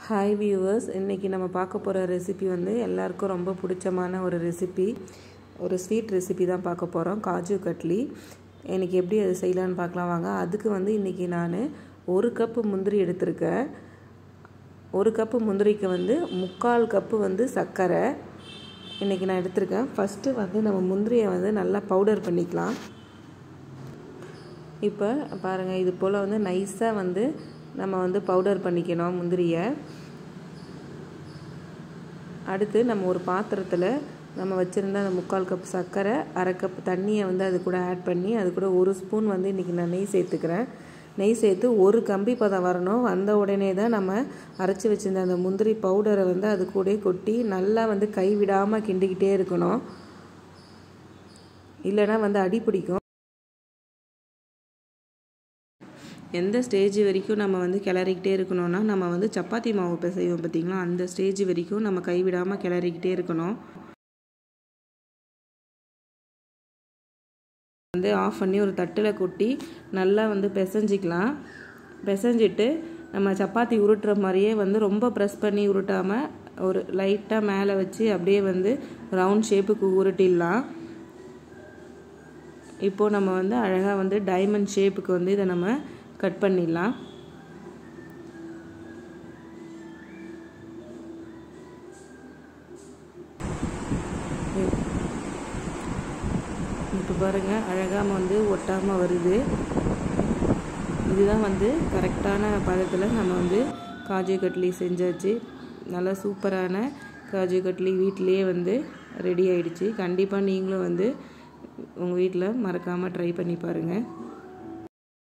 hi viewers இன்றைக்கி நம்ம பார்க்க போகிற ரெசிபி வந்து எல்லாருக்கும் ரொம்ப பிடிச்சமான ஒரு ரெசிபி ஒரு ஸ்வீட் ரெசிபி தான் பார்க்க போகிறோம் காஜு கட்லி இன்றைக்கி எப்படி அது செய்யலான்னு பார்க்கலாம் வாங்க அதுக்கு வந்து இன்றைக்கி நான் ஒரு கப்பு முந்திரி எடுத்திருக்கேன் ஒரு கப்பு முந்திரிக்கு வந்து முக்கால் கப்பு வந்து சர்க்கரை இன்றைக்கி நான் எடுத்திருக்கேன் ஃபஸ்ட்டு வந்து நம்ம முந்திரியை வந்து நல்லா பவுடர் பண்ணிக்கலாம் இப்போ பாருங்கள் இது போல் வந்து நைஸாக வந்து நம்ம வந்து பவுடர் பண்ணிக்கணும் முந்திரியை அடுத்து நம்ம ஒரு பாத்திரத்தில் நம்ம வச்சுருந்த அந்த முக்கால் கப் சர்க்கரை அரை கப் தண்ணியை வந்து அது கூட ஆட் பண்ணி அது கூட ஒரு ஸ்பூன் வந்து இன்றைக்கி நான் நெய் சேர்த்துக்கிறேன் நெய் சேர்த்து ஒரு கம்பி பதம் வரணும் வந்த உடனே தான் நம்ம அரைச்சி வச்சுருந்த அந்த முந்திரி பவுடரை வந்து அது கூட கொட்டி நல்லா வந்து கை விடாமல் கிண்டிக்கிட்டே இருக்கணும் இல்லைனா வந்து அடி பிடிக்கும் எந்த ஸ்டேஜ் வரைக்கும் நம்ம வந்து கிளறிக்கிட்டே இருக்கணும்னா நம்ம வந்து சப்பாத்தி மாவு பிசைவோம் பார்த்திங்களா அந்த ஸ்டேஜ் வரைக்கும் நம்ம கைவிடாமல் கிளறிக்கிட்டே இருக்கணும் வந்து ஆஃப் பண்ணி ஒரு தட்டில் கொட்டி நல்லா வந்து பிசைஞ்சிக்கலாம் பிசைஞ்சிட்டு நம்ம சப்பாத்தி உருட்டுற மாதிரியே வந்து ரொம்ப ப்ரெஸ் பண்ணி உருட்டாமல் ஒரு லைட்டாக மேலே வச்சு அப்படியே வந்து ரவுண்ட் ஷேப்புக்கு உருட்டிடலாம் இப்போது நம்ம வந்து அழகாக வந்து டைமண்ட் ஷேப்புக்கு வந்து இதை நம்ம கட் பண்ணிடலாம் இப்போ பாருங்கள் அழகாக வந்து ஒட்டாமல் வருது இதுதான் வந்து கரெக்டான பதத்தில் நம்ம வந்து காஜு கட்லி செஞ்சாச்சு நல்லா சூப்பரான காஜு கட்லி வீட்டிலையே வந்து ரெடி ஆயிடுச்சு கண்டிப்பாக நீங்களும் வந்து உங்கள் வீட்டில் மறக்காமல் ட்ரை பண்ணி பாருங்கள்